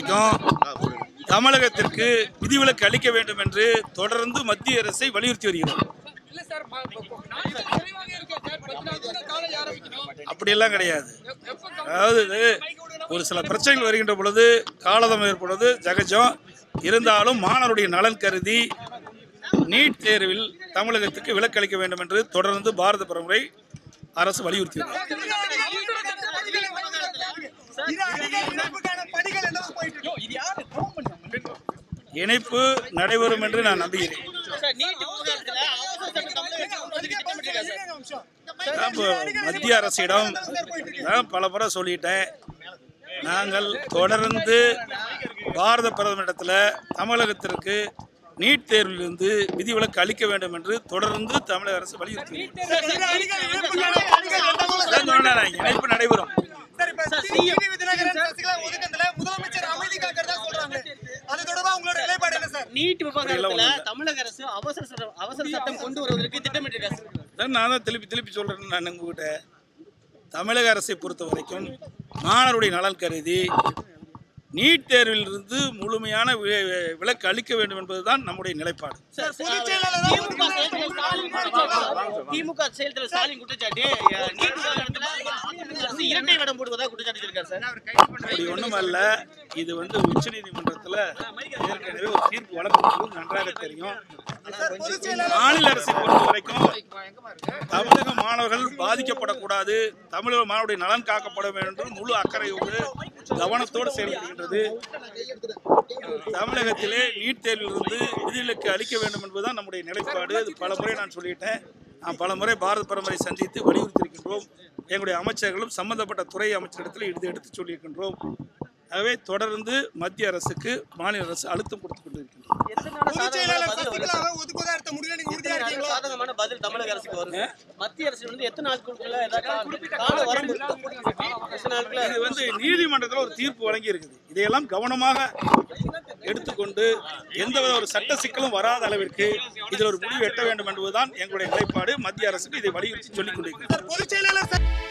வரைக்கும் தமிழகத்திற்கு விதிவிலக்கு அளிக்க வேண்டும் என்று தொடர்ந்து மத்திய அரசை வலியுறுத்தி வருகிறோம் இல்ல சார் ம- ம- ம- நாடு குறைவாக இருக்கு சார் பத்து நாள் கூட காலை ஆரம்பிக்கணும் அப்படியெல்லாம் கிடையாது எப்ப அதாவது இது ஒரு சில பிரச்சனைகள் வருகின்ற பொழுது காலதம் ஏற்படுவது ஜகஜம் இருந்தாலும் மாணவருடைய நலன் கருதி நீட் தேர்வில் தமிழகத்துக்கு விலக்கு அளிக்க வேண்டும் என்று தொடர்ந்து பாரத பிரமுறை அரசு வலியுறுத்தி வருகிறது. இணைப்பு நடைபெறும் என்று நான் நம்புகிறேன் நான் இப்போ மத்திய அரசிடம் நான் பல முறை சொல்லிட்டேன் நாங்கள் தொடர்ந்து பாரத பிரதமரிடத்தில் தமிழகத்திற்கு நீட் தேர்விலிருந்து விதிவிலக்கு அளிக்க வேண்டும் என்று தொடர்ந்து தமிழக அரசு வலியுறுத்தி அதான் சொன்னேன் நான், இணைப்பு நடைபெறும் முதலமைச்சர் அமைதி காக்கிறதா சொல்றாங்க அது தொடர்பா உங்களோட நிலைப்பாடு என்ன சார் நீட் அப்படியெல்லாம் விவகாரத்துல ஒண்ணும் இல்ல. தமிழக அரசு அவசர சட்டம் அவசர சட்டம் கொண்டு வருவதற்கு திட்டமிட்டிருக்காரு அதான் நான் தான் திருப்பி திருப்பி சொல்கிறேன் நான் உங்ககிட்ட தமிழக அரசை பொறுத்த வரைக்கும் மாணவருடைய நலன் கருதி நீட் தேர்விலிருந்து முழுமையான வி- வி- விலக்கு அளிக்க வேண்டும் என்பதுதான் நம்முடைய நிலைப்பாடு சார், திமுக செயல் தலைவர் ஸ்டாலின் குற்றச்சாட்டு. திமுக செயல் தலைவர் ஸ்டாலின் குற்றச்சாட்டு அஹ், நீட் விவகாரத்துல அதிமுக அரசு இரட்டை வேடம் போடுவதாக குற்றச்சாட்டு இருக்காரு சார் அப்படி ஒன்றும் அல்ல இது வந்து உச்சநீதிமன்றத்தில் ஏற்கனவே ஒரு தீர்ப்பு வழங்கப்பட்டது நன்றாக தெரியும் மாநில அரசை பொறுத்த வரைக்கும் தமிழக மாணவர்கள் பாதிக்கப்படக்கூடாது தமிழக மாணவருடைய நலன் காக்கப்பட வேண்டும் என்று முழு அக்கறையோடு கவனத்தோடு செயல்படுகின்றது தமிழகத்திலே நீட் தேர்விலிருந்து விதிவிலக்கு அளிக்க வேண்டும் என்பதுதான் நம்முடைய நிலைப்பாடு அது பல முறை நான் சொல்லிட்டேன் நான் பல முறை பாரத பிரதமரை சந்தித்து வலியுறுத்தியிருக்கின்றோம் எங்களுடைய அமைச்சர்களும் சம்பந்தப்பட்ட துறை அமைச்சரிடத்தில் இது எடுத்து சொல்லியிருக்கின்றோம் ஆகவே தொடர்ந்து மத்திய அரசுக்கு மாநில அரசு அழுத்தம் கொடுத்து கொண்டிருக்கின்றோம் எத்தனை நாள் பொதுச் சாதகமான செயலாளர் பதில் வரும்? சசிகலாவை ஒதுக்குவதா எடுத்த முடியல நீங்க உறுதியா எத்தனை நாள் இருக்கீங்களா சாதகமான பதில் தமிழக அரசுக்கு வரும் மத்திய அரசு வந்து எத்தனை நாட்களுக்குள்ள ஏதாவது கால வரம்பு எத்தனை நாட்கள இது வந்து நீதிமன்றத்தில் ஒரு தீர்ப்பு வழங்கி இருக்குது இதையெல்லாம் கவனமாக எடுத்துக்கொண்டு எந்தவித ஒரு சட்ட சிக்கலும் வராத அளவிற்கு இதில் ஒரு முடிவு எட்ட வேண்டும் என்பதுதான் எங்களுடைய நிலைப்பாடு மத்திய அரசுக்கு இதை வலியுறுத்தி சொல்லிக் கொண்டிருக்கிறோம் பொதுச் செயலாளர் ச-